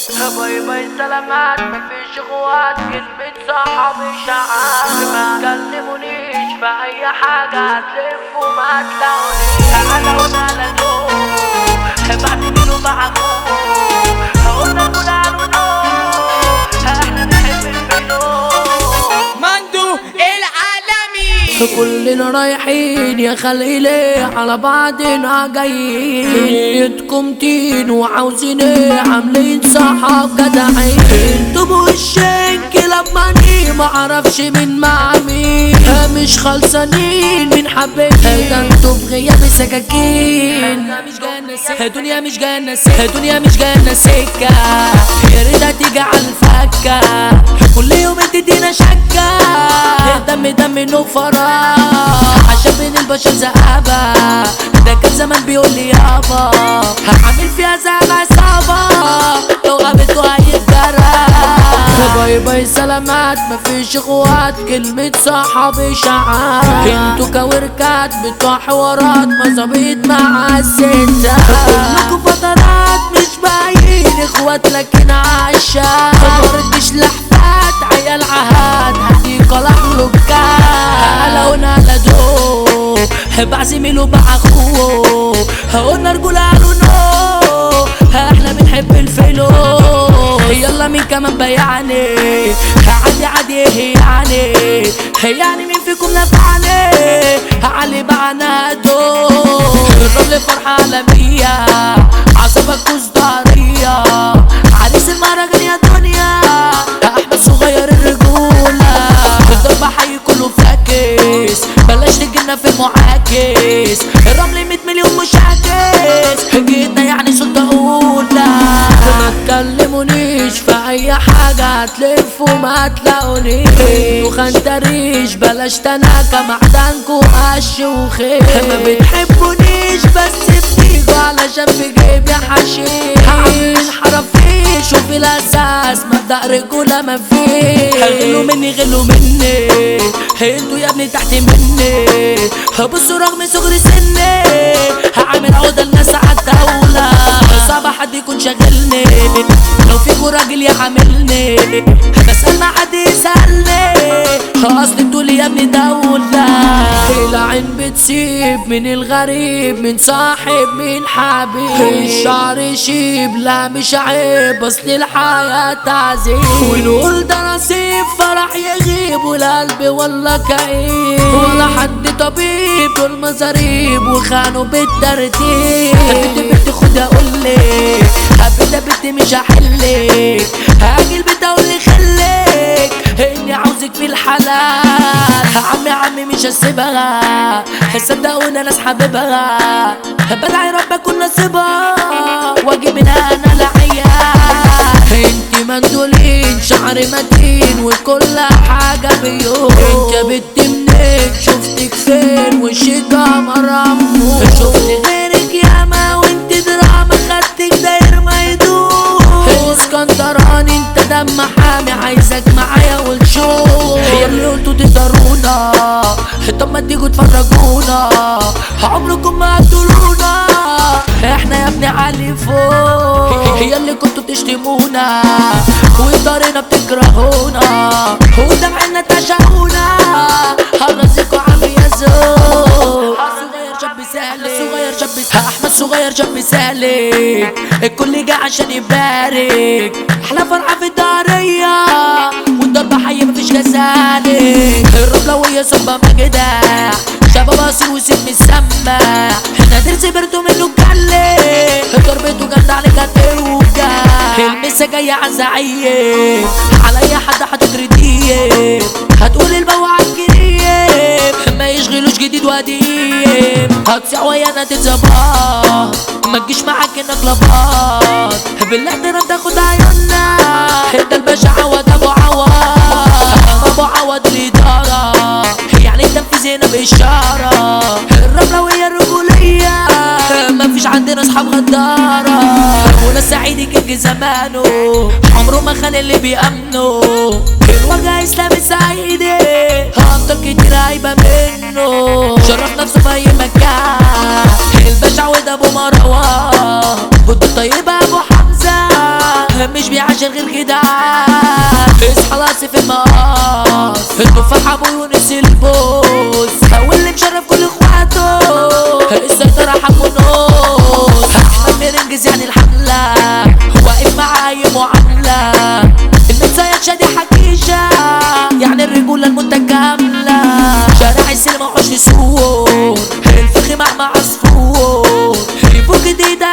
باي باي سلامات مفيش اخوات كلمة صحابي شعار ما تكلمونيش في اي حاجة هتلف وما تلاقونيش انا وانا لازوم بعتمدوا معاكم هقولنا نقول عنه احنا نحب الفلوس مندو العالمي كلنا رايحين يا خليلي على بعضنا جايين نيتكم تين وعاوزين ايه عاملين صحاب جدعين انتوا وشك لما اني معرفش مين مع مين مش خلصانين من حبيتي ده انتوا في غياب سكاكين الدنيا مش جانا سكة الدنيا مش جانا سكة يا ريتها تيجي على الفكة كل يوم تدينا شكة دم دم نفرة عشان بين البشر زقابة ده كان زمان بيقول لي يابا هعمل فيها زي العصابة لو قابلته هيتجرى باي باي سلامات مفيش اخوات كلمة صحابي شعار انتوا كوركات بتوع حوارات مظابيط مع الستة كلكوا فترات مش باين اخوات لكن عشان مردش لحفات عيال عهاد هديك لحلوكات لو نالدو بعزميله مع اخوه قلنا رجول قالوا نو احنا بنحب الفلوس يلا مين كمان بيعني عادي عادي ايه يعني يعني مين فيكم نفعني علي بعنادو الرمل فرحة عالمية عصبك كوزدارية عريس المهرجان يا دنيا احمد صغير الرجولة الضربة حي كله فاكس بلاش تجينا في المعاكس الرمل 100 مليون مشاكس جينا يعني سلطة أولى ما تكلمونيش في أي حاجة هتلف وما تلاقونيش وخنتريش بلاش تناكة معدنكو قش وخير ما بتحبونيش بس بتيجوا علشان في جيبي حشيش عاملين حرفيش وفي الأساس مبدأ رجولة مفيش غلوا مني غلوا مني انتوا يا ابني تحت مني بصوا رغم صغر سني هعمل عقدة لناس عالدولة صعب حد يكون شاغلني لو فيكوا راجل يحاملني بسأل ما حد يسألني اصل انتوا لي يا ابني دولة العين بتسيب من الغريب من صاحب من حبيب الشعر يشيب لا مش عيب اصل الحياة تعذيب ونقول ده نصيب فرح يغيب والقلب والله كئيب ولا حد طبيب دول مزاريب وخانوا بالترتيب حبيت بنت خدها قولي حبيت بنت مش هحلك هاجي البيت اقولي خليك اني عاوزك في الحلال عمي عمي مش هسيبها صدقوني انا حبيبها بدعي رب اكون نصيبها واجي منها انا العيال انتي مندولين شعر متين وكل حاجة بيوم انت بنت منين شفتك فين وشك قمر عمو شفت غيرك ياما وانت دراما خدتك داير ما يدوم اسكندراني انت دم حامي عايزك معايا ونشوف هي اللي قلتوا تقدرونا طب ما تيجوا تفرجونا عمركم ما هتقولونا احنا يا ابني عالي فوق هي اللي كنتوا بتشتمونا وطارنا بتكرهونا ودمعنا تعشقونا هرزقوا عم يا زوج صغير شاب سالك صغير شاب سالك احمد صغير شاب سالك الكل جه عشان يبارك احلى فرحه في الداريه والضربه حي مفيش كذلك الرملويه صبا مجدع شباب اصيل وسيب مسمع احنا درس برتو منه كلي ضربته جامده عليك هتوجع المسا جايه عزعيه على اي حد هتترديه هتقول البوعة الجريم ما يشغلوش جديد وقديم هتصيع ويانا تتظبط ما تجيش معاك انك لباط بالاحترام تاخد عيوننا ده الباشا عوض ابو عوض ابو عوض الاداره يعني التنفيذ هنا باشاره الرملويه الرجوليه مفيش عندنا اصحاب غداره وناس سعيد كيك زمانه عمره ما خان اللي بيأمنه الوجع اسلام سعيدي افضل كتير هيبقى منه شرف نفسه في اي مكان الباشا وده ابو مروان بود طيب ابو حمزه مش مش بيعاشر غير كده اصحى راسي في المقاص التفاح ابو يونس البوس واللي مشرف كل اخواته السيطرة حبه نص احمد مرنجز يعني الحملة واقف معايا معاملة المتزايد شادي حكيشة يعني الرجولة المتكاملة شارع السينما وحوش السور الفخ مع عصفور يفوق جديدة